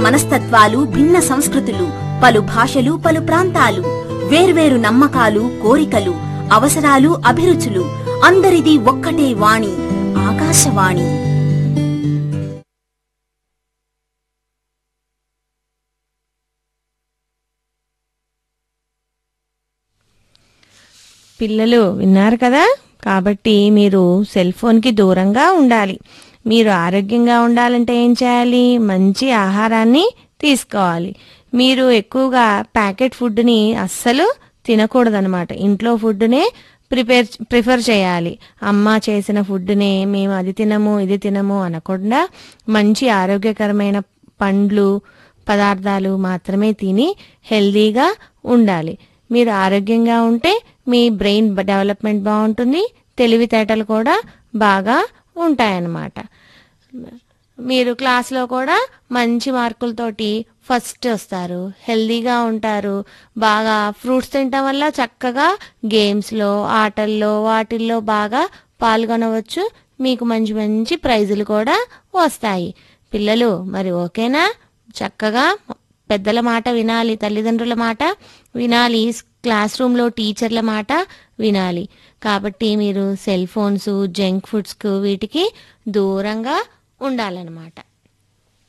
మనస్తత్వాలు భిన్న సంస్కృతులు పలు భాషలు పలు ప్రాంతాలు వేర్వేరు నమ్మకాలు కోరికలు అవసరాలు అభిరుచులు అందరిది ఒక్కటే వాణి ఆకాశవాణి పిల్లలు విన్నారు కదా కాబట్టి మీరు సెల్ ఫోన్కి దూరంగా ఉండాలి మీరు ఆరోగ్యంగా ఉండాలంటే ఏం చేయాలి మంచి ఆహారాన్ని తీసుకోవాలి మీరు ఎక్కువగా ప్యాకెట్ ఫుడ్ని అస్సలు తినకూడదనమాట ఇంట్లో ఫుడ్నే ప్రిపేర్ ప్రిఫర్ చేయాలి అమ్మ చేసిన ఫుడ్నే మేము అది తినము ఇది తినము అనకుండా మంచి ఆరోగ్యకరమైన పండ్లు పదార్థాలు మాత్రమే తిని హెల్దీగా ఉండాలి మీరు ఆరోగ్యంగా ఉంటే మీ బ్రెయిన్ డెవలప్మెంట్ బాగుంటుంది తెలివితేటలు కూడా బాగా ఉంటాయన్నమాట మీరు క్లాస్లో కూడా మంచి మార్కులతోటి ఫస్ట్ వస్తారు హెల్దీగా ఉంటారు బాగా ఫ్రూట్స్ తినటం వల్ల చక్కగా గేమ్స్లో ఆటల్లో వాటిల్లో బాగా పాల్గొనవచ్చు మీకు మంచి మంచి ప్రైజులు కూడా వస్తాయి పిల్లలు మరి ఓకేనా చక్కగా పెద్దల మాట వినాలి తల్లిదండ్రుల మాట వినాలి క్లాస్ రూమ్లో టీచర్ల మాట వినాలి కాబట్టి మీరు సెల్ ఫోన్స్ జంక్ ఫుడ్స్కు వీటికి దూరంగా ఉండాలన్నమాట